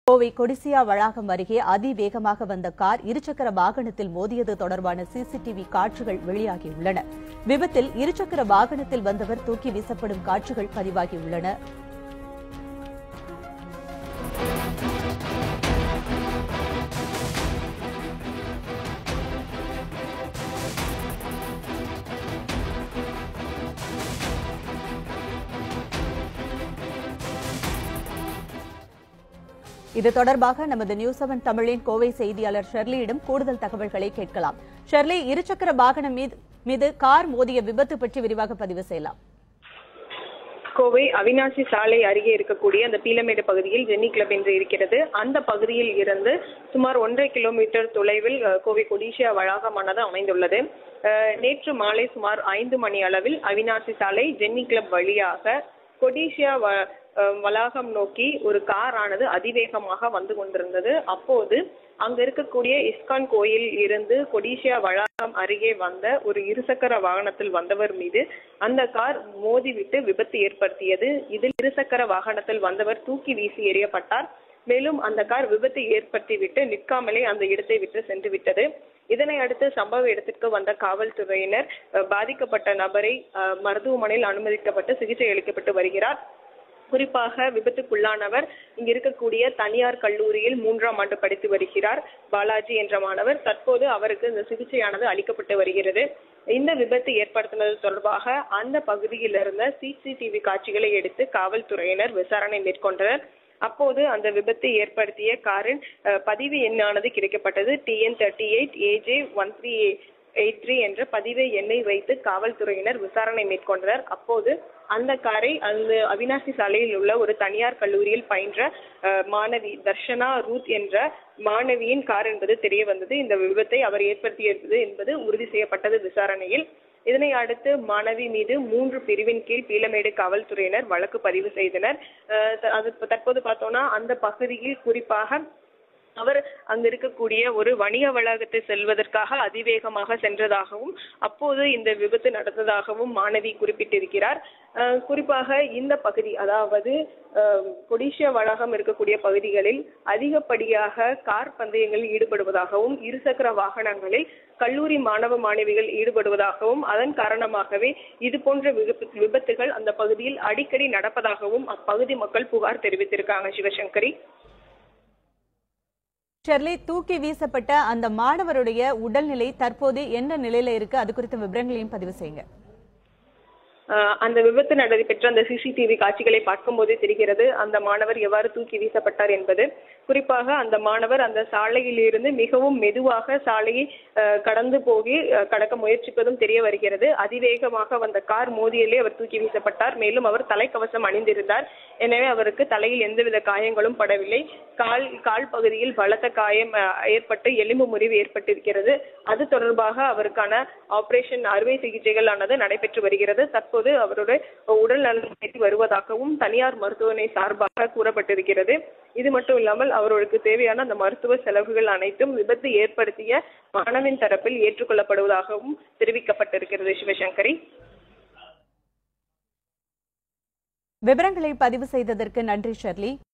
கோவை கொடிசியா வளாகம் அருகே அதிவேகமாக வந்த கார் இருசக்கர வாகனத்தில் மோதியது தொடர்பான சிசிடிவி காட்சிகள் வெளியாகியுள்ளன விபத்தில் இருசக்கர வாகனத்தில் வந்தவர் தூக்கி வீசப்படும் காட்சிகள் பதிவாகியுள்ளன இது தொடர்பாக நமது நியூஸ் செவன் தமிழின் கோவை செய்தியாளர் ஷெர்லியிடம் கூடுதல் தகவல்களை கேட்கலாம் ஷெர்லி இருசக்கர வாகனம் மீது மீது கார் மோதிய விபத்து பற்றி விரிவாக பதிவு செய்யலாம் கோவை அவினாசி சாலை அருகே இருக்கக்கூடிய அந்த பீலமேடு பகுதியில் ஜென்னி கிளப் என்று இருக்கிறது அந்த பகுதியில் இருந்து சுமார் ஒன்றரை கிலோமீட்டர் தொலைவில் அஹ், கோவை கொடிஷியா வளாகமானது அமைந்துள்ளது அஹ், நேற்று மாலை சுமார் ஐந்து மணி அளவில் அவினாசி சாலை ஜென்னி கிளப் வழியாக கொடிஷியா வ- அஹ், வளாகம் நோக்கி ஒரு கார் ஆனது அதிவேகமாக வந்து கொண்டிருந்தது அப்போது அங்க இருக்கக்கூடிய இஸ்கான் கோயில் இருந்து கொடிஷியா வளாகம் அருகே வந்த ஒரு இருசக்கர வாகனத்தில் வந்தவர் மீது அந்த கார் மோதிவிட்டு விபத்து ஏற்படுத்தியது இதில் இருசக்கர வாகனத்தில் வந்தவர் தூக்கி வீசி எறியப்பட்டார் மேலும் அந்த கார் விபத்து ஏற்படுத்திவிட்டு நிற்காமலே அந்த இடத்தை விட்டு சென்று விட்டது இதனை அடுத்து சம்பவ இடத்திற்கு வந்த காவல்துறையினர் அஹ், பாதிக்கப்பட்ட நபரை அஹ், மருத்துவமனையில் அனுமதிக்கப்பட்டு சிகிச்சை அளிக்கப்பட்டு வருகிறார் குறிப்பாக விபத்துக்குள்ளானவர் இங்கு இருக்கக்கூடிய தனியார் கல்லூரியில் மூன்றாம் ஆண்டு படித்து வருகிறார் பாலாஜி என்ற மாணவர் தற்போது அவருக்கு இந்த சிகிச்சையானது அளிக்கப்பட்டு வருகிறது இந்த விபத்து ஏற்படுத்தினது தொடர்பாக அந்த பகுதியில் இருந்த சிசிடிவி காட்சிகளை எடுத்து காவல்துறையினர் விசாரணை மேற்கொண்டனர் அப்போது அந்த விபத்தை ஏற்படுத்திய காரின் அஹ், பதிவு எண்ணானது கிடைக்கப்பட்டது TN thirty eight AJ one three eight three என்ற பதிவு எண்ணை வைத்து காவல்துறையினர் விசாரணை மேற்கொண்டனர் அப்போது அந்த காரை அந்த அவினாசி சாலையில் உள்ள ஒரு தனியார் கல்லூரியில் பயின்ற அஹ், மாணவி தர்ஷனா ரூத் என்ற மாணவியின் கார் என்பது தெரிய வந்தது இந்த விபத்தை அவர் ஏற்படுத்தியது என்பது உறுதி செய்யப்பட்டது விசாரணையில் இதனை அடுத்து மாணவி மீது மூன்று பிரிவின் கீழ் பீலமேடு காவல்துறையினர் வழக்கு பதிவு செய்தனர் அஹ், த- அது தற்போது பார்த்தோம்னா அந்த பகுதியில் குறிப்பாக அவர் அங்க இருக்கக்கூடிய ஒரு வணிக வளாகத்தை செல்வதற்காக அதிவேகமாக சென்றதாகவும் அப்போது இந்த விபத்து நடந்ததாகவும் மாணவி குறிப்பிட்டிருக்கிறார் அஹ் குறிப்பாக இந்த பகுதி அதாவது அஹ், கொடிஷியா வளாகம் இருக்கக்கூடிய பகுதிகளில் அதிகப்படியாக கார் பந்தயங்களில் ஈடுபடுவதாகவும் இருசக்கர வாகனங்களில் கல்லூரி மாணவ மாணவிகள் ஈடுபடுவதாகவும் அதன் காரணமாகவே இது போன்ற விபத்து- விபத்துகள் அந்த பகுதியில் அடிக்கடி நடப்பதாகவும் அப்பகுதி மக்கள் புகார் தெரிவித்திருக்காங்க சிவசங்கரி ஷெர்லி தூக்கி வீசப்பட்ட அந்த மாணவருடைய உடல்நிலை தற்போது என்ன நிலையில இருக்கு அது குறித்த விவரங்களையும் பதிவு செய்யுங்க ஆஹ் அந்த விபத்து நடைபெற்ற அந்த சிசிடிவி காட்சிகளை பார்க்கும்போதே தெரிகிறது அந்த மாணவர் எவ்வாறு தூக்கி வீசப்பட்டார் என்பது குறிப்பாக அந்த மாணவர் அந்த சாலையில் இருந்து மிகவும் மெதுவாக சாலையை ஆஹ் கடந்து போகி ஆஹ் கடக்க முயற்சிப்பதும் தெரிய வருகிறது அதிவேகமாக வந்த கார் மோதியிலே அவர் தூக்கி வீசப்பட்டார் மேலும் அவர் தலைக்கவசம் அணிந்திருந்தார் எனவே அவருக்கு தலையில் எந்தவித காயங்களும் படவில்லை கால் கால் பகுதியில் பலத்த காயம் ஆஹ், ஏற்பட்டு எலும்பு முறிவு ஏற்பட்டிருக்கிறது அது தொடர்பாக அவருக்கான ஆபரேஷன் அறுவை சிகிச்சைகள் ஆனது நடைபெற்று வருகிறது தற்போது அவருடைய உடல் நலம் தேடி வருவதாகவும் தனியார் மருத்துவமனை சார்பாக கூறப்பட்டிருக்கிறது இது மட்டும் இல்லாமல் அவர்களுக்கு தேவையான அந்த மருத்துவ செலவுகள் அனைத்தும் விபத்து ஏற்படுத்திய மாணவின் தரப்பில் ஏற்றுக்கொள்ளப்படுவதாகவும் தெரிவிக்கப்பட்டிருக்கிறது சிவசங்கரி விவரங்களை பதிவு செய்ததற்கு நன்றி ஷெர்லி